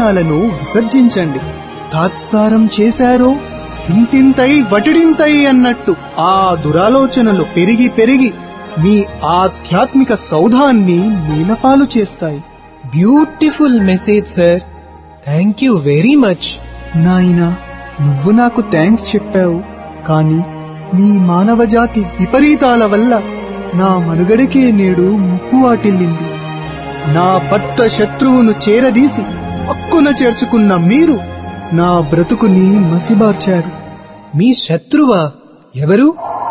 మాలిన్యాలను విసర్జించండి తాత్సారం చేశారో ఇంతింతై వటిడింతై అన్నట్టు ఆ దురాలోచనలు పెరిగి పెరిగి మీ ఆధ్యాత్మిక సౌధాన్ని నీలపాలు చేస్తాయి beautiful message sir thank you very much నాయనా నువ్వు నాకు థ్యాంక్స్ చెప్పావు కానీ మీ మానవజాతి విపరీతాల వల్ల నా మనుగడకే నేడు ముప్పు వాటిల్లింది నా భర్త శత్రువును చేరదీసి పక్కున చేర్చుకున్న మీరు నా బ్రతుకుని మసిబార్చారు మీ శత్రువా ఎవరు